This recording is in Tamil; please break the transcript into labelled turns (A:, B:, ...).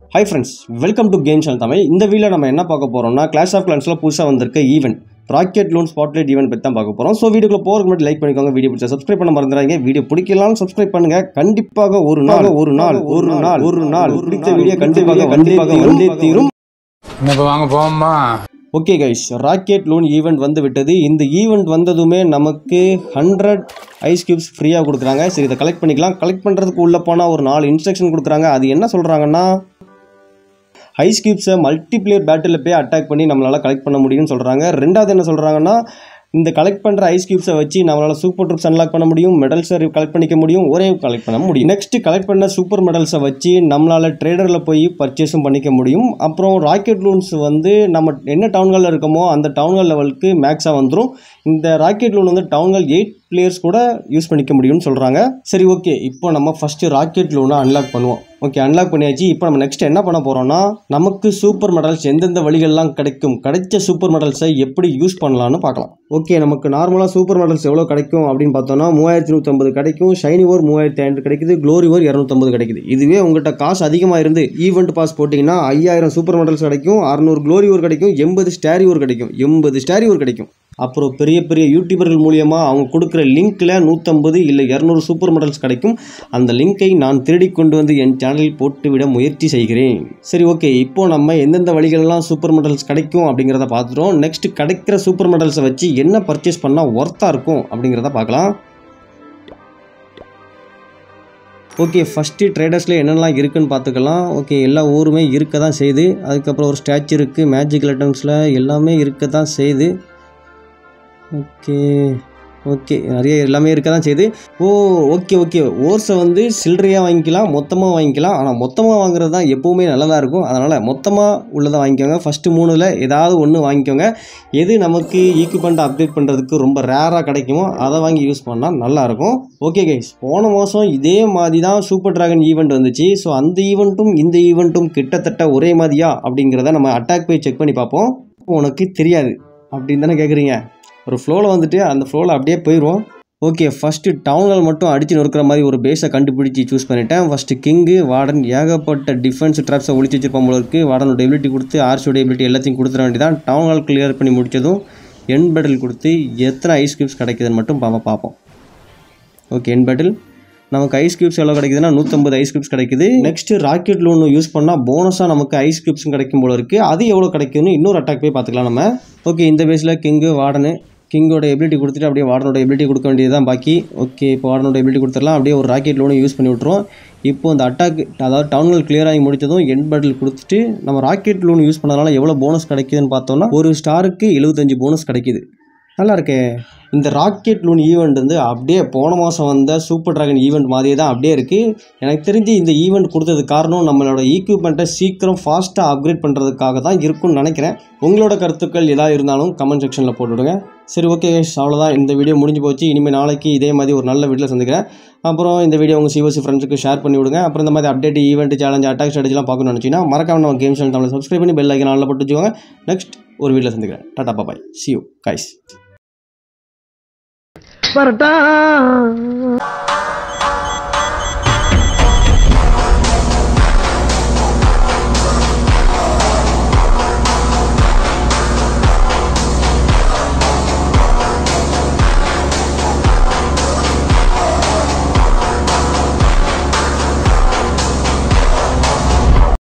A: high friends welcome to game channel Tamil இந்த வீடியோ நம்ம என்ன பார்க்க போகிறோம்னா கிளாஸ் ஆஃப் கிளான்ஸில் புதுசாக வந்திருக்க event rocket loon spotlight event பற்றி தான் பார்க்க போகிறோம் ஸோ வீடியோக்குள்ள போகிறதுக்கு முன்னாடி லைக் பண்ணிக்கோங்க வீடியோ பிடிச்சா சப்ஸ்கிரைப் பண்ண மறந்துடாதீங்க வீடியோ பிடிக்கலாம் சப்ஸ்கிரைப் பண்ணுங்க கண்டிப்பாக ஒரு நாள் ஒரு நாள் ஒரு நாள் ஒரு நாள் பிடித்த வீடியோ கண்டிப்பாக கண்டிப்பாக வந்தே தீரும்
B: இப்போ வாங்க போவோமா
A: okay guys rocket loon event வந்து விட்டது இந்த ஈவெண்ட் வந்ததுமே நமக்கு ஹண்ட்ரட் ஐஸ் கியூப்ஸ் ஃப்ரீயாக கொடுக்குறாங்க சரி இதை கலெக்ட் பண்ணிக்கலாம் கலெக்ட் பண்ணுறதுக்கு உள்ளே போனால் ஒரு நாலு இன்ஸ்ட்ரக்ஷன் கொடுக்குறாங்க அது என்ன சொல்கிறாங்கன்னா ஐஸ் கியூப்ஸை மல்டிப்ளேயர் பேட்டில் போய் அட்டாக் பண்ணி நம்மளால் கலெக்ட் பண்ண முடியும்னு சொல்கிறாங்க ரெண்டாவது என்ன சொல்கிறாங்கன்னா இந்த கலெக்ட் பண்ணுற ஐஸ் கியூப்ஸை வச்சு நம்மளால் சூப்பர் ட்ரிப்ஸ் அன்லாக் பண்ண முடியும் மெடல்ஸை கலெக்ட் பண்ணிக்க முடியும் ஒரே கலெக்ட் பண்ண முடியும் நெக்ஸ்ட் கலெக்ட் பண்ண சூப்பர் மெடல்ஸை வச்சு நம்மளால் ட்ரேடரில் போய் பர்ச்சேஸும் பண்ணிக்க முடியும் அப்புறம் ராக்கெட் லூன்ஸ் வந்து நம்ம என்ன டவுன்களில் இருக்கோமோ அந்த டவுன்கள் லெவலுக்கு மேக்ஸாக வந்துடும் இந்த ராக்கெட் லூன் வந்து டவுன்கள் எயிட் பிளேயர்ஸ் கூட யூஸ் பண்ணிக்க முடியும்னு சொல்கிறாங்க சரி ஓகே இப்போ நம்ம ஃபஸ்ட்டு ராக்கெட் லூனை அன்லாக் பண்ணுவோம் ஓகே அன்லாக் பண்ணியாச்சு இப்போ நம்ம நெக்ஸ்ட் என்ன பண்ண போகிறோம்னா நமக்கு சூப்பர் மெடல்ஸ் எந்தெந்த வழிகள்லாம் கிடைக்கும் கிடைச்ச சூப்பர் மெடல்ஸை எப்படி யூஸ் பண்ணலாம்னு பார்க்கலாம் ஓகே நமக்கு நார்மலாக சூப்பர் மெடல்ஸ் எவ்வளோ கிடைக்கும் அப்படின்னு பார்த்தோம்னா மூவாயிரத்தி நூற்றம்பது கிடைக்கும் ஷைனி ஓர் மூவாயிரத்தி ஐநூறு கிடைக்குது க்ளோரி ஓர் இரநூத்தம்பது கிடைக்குது இதுவே உங்கள்கிட்ட காசு அதிகமாக இருந்து ஈவெண்ட் பாஸ் போட்டிங்கன்னா ஐயாயிரம் சூப்பர் மெடல்ஸ் கிடைக்கும் அறநூறு க்ளோரி ஓர் கிடைக்கும் எண்பது ஸ்டாரி ஓர் கிடைக்கும் எண்பது ஸ்டாரி ஓர் கிடைக்கும் அப்புறம் பெரிய பெரிய யூடியூபர்கள் மூலியமாக அவங்க கொடுக்குற லிங்க்கில் நூற்றம்பது இல்லை இரநூறு சூப்பர் மெடல்ஸ் கிடைக்கும் அந்த லிங்கை நான் திருடி கொண்டு வந்து என் சேனலில் போட்டுவிட முயற்சி செய்கிறேன் சரி ஓகே இப்போ நம்ம எந்தெந்த வழிகளெல்லாம் சூப்பர் மெடல்ஸ் கிடைக்கும் அப்படிங்கிறத பார்த்துட்டோம் நெக்ஸ்ட் கிடைக்கிற சூப்பர் மெடல்ஸை வச்சு என்ன பர்ச்சேஸ் பண்ணால் ஒர்த்தாக இருக்கும் அப்படிங்கிறத பார்க்கலாம் ஓகே ஃபஸ்ட்டு ட்ரேடர்ஸில் என்னெல்லாம் இருக்குன்னு பார்த்துக்கலாம் ஓகே எல்லா ஊருமே இருக்க தான் செய்யுது அதுக்கப்புறம் ஒரு ஸ்டாச்சு இருக்குது மேஜிக்கல் ஐட்டம்ஸில் எல்லாமே இருக்க தான் செய்யுது ஓகே ஓகே நிறைய எல்லாமே இருக்க தான் செய்யுது ஓ ஓகே ஓகே ஓர்ஸை வந்து சில்லறையாக வாங்கிக்கலாம் மொத்தமாக வாங்கிக்கலாம் ஆனால் மொத்தமாக வாங்குறது தான் எப்போவுமே நல்லதாக இருக்கும் அதனால் மொத்தமாக உள்ளதை வாங்கிக்கோங்க ஃபஸ்ட்டு மூணில் ஏதாவது ஒன்று வாங்கிக்கோங்க எது நமக்கு ஈக்குவமெண்ட் அப்டேட் பண்ணுறதுக்கு ரொம்ப ரேராக கிடைக்குமோ அதை வாங்கி யூஸ் பண்ணால் நல்லாயிருக்கும் ஓகே கைஸ் போன மாதம் இதே மாதிரி தான் சூப்பர் டிராகன் ஈவெண்ட் வந்துச்சு ஸோ அந்த ஈவெண்ட்டும் இந்த ஈவெண்ட்டும் கிட்டத்தட்ட ஒரே மாதிரியா அப்படிங்கிறத நம்ம அட்டாக் போய் செக் பண்ணி பார்ப்போம் உனக்கு தெரியாது அப்படின்னு தானே கேட்குறீங்க ஒரு ஃப்ளோவில் வந்துட்டு அந்த ஃப்ளோவில் அப்படியே போயிடுவோம் ஓகே ஃபஸ்ட்டு டவுன்கள் மட்டும் அடித்து நொறுக்கிற மாதிரி ஒரு பேஸை கண்டுபிடிச்சி சூஸ் பண்ணிட்டேன் ஃபஸ்ட்டு கிங்கு வார்டன் ஏகப்பட்ட டிஃபென்ஸ் ட்ராப்ஸை ஒழிச்சு வச்சிருப்பான் போல இருக்குது வார்டனோட எபிலிட்டி கொடுத்து ஆர்ஸோட எபிலிட்டி எல்லாத்தையும் கொடுத்துட வேண்டியதான் டவுன்கள் கிளியர் பண்ணி முடித்ததும் என் பேட்டில் கொடுத்து எத்தனை ஐஸ் கியூப்ஸ் கிடைக்குதுன்னு மட்டும் பாப்பா பார்ப்போம் ஓகே என் பேட்டில் நமக்கு ஐஸ் கியூப்ஸ் எவ்வளோ கிடைக்குதுன்னா நூற்றம்பது ஐஸ் கியூப்ஸ் கிடைக்குது நெக்ஸ்ட் ராக்கெட் லோன் யூஸ் பண்ணால் போனஸாக நமக்கு ஐஸ் கியூப்ஸும் கிடைக்கும் போல இருக்குது அது எவ்வளோ கிடைக்கும்னு இன்னொரு அட்டாக் போய் பார்த்துக்கலாம் நம்ம ஓகே இந்த பேஸில் கிங்கு வார்டனு கிங்கோட எபிலிட்டி கொடுத்துட்டு அப்படியே வார்டனோட எபிலிட்டி கொடுக்க வேண்டியது தான் பாக்கி ஓகே இப்போ வார்டனோட எபிலிட்டி கொடுத்துடலாம் அப்படியே ஒரு ராக்கெட் லோனும் யூஸ் பண்ணி விட்ருவோம் இப்போ இந்த அட்டாக் அதாவது டவுன்கள் கிளியர் ஆகி முடிச்சதும் என் பேட்டில் கொடுத்துட்டு நம்ம ராக்கெட் லோன் யூஸ் பண்ணதுனால எவ்வளோ போனஸ் கிடைக்குதுன்னு பார்த்தோம்னா ஒரு ஸ்டாருக்கு எழுபத்தஞ்சு போனஸ் கிடைக்குது நல்லா இருக்கே இந்த ராக்கெட் லூன் ஈவெண்ட் வந்து அப்படியே போன மாதம் வந்த சூப்பர் டிராகன் ஈவெண்ட் மாதிரியே தான் அப்படியே இருக்குது எனக்கு தெரிஞ்சு இந்த ஈவெண்ட் கொடுத்தது காரணம் நம்மளோட ஈக்யூப்மெண்ட்டை சீக்கிரம் ஃபாஸ்ட்டாக அப்கிரேட் பண்ணுறதுக்காக தான் இருக்கும்னு நினைக்கிறேன் உங்களோட கருத்துக்கள் எதாக இருந்தாலும் கமெண்ட் செக்ஷனில் போட்டுவிடுங்க சரி ஓகே அவ்வளோதான் இந்த வீடியோ முடிஞ்சு போச்சு இனிமேல் நாளைக்கு இதே மாதிரி ஒரு நல்ல வீட்டில் சந்திக்கிறேன் அப்புறம் இந்த வீடியோ உங்கள் சிவசி ஃப்ரெண்ட்ஸுக்கு ஷேர் பண்ணி விடுங்க அப்புறம் இந்த மாதிரி அப்டேட் ஈவெண்ட் சேலஞ்ச் அட்டாக் ஸ்ட்ராட்டஜிலாம் பார்க்கணும்னு நினச்சிங்கன்னா மறக்காம நம்ம கேம் சேனல் தமிழ் சப்ஸ்கிரைப் பண்ணி பெல் ஐக்கன் ஆளில் போட்டு வச்சுக்கோங்க நெக்ஸ்ட் ஒரு வீட்டில் சந்திக்கிறேன் டாடா பாபாய் சி யூ கைஸ்
C: வரட்டா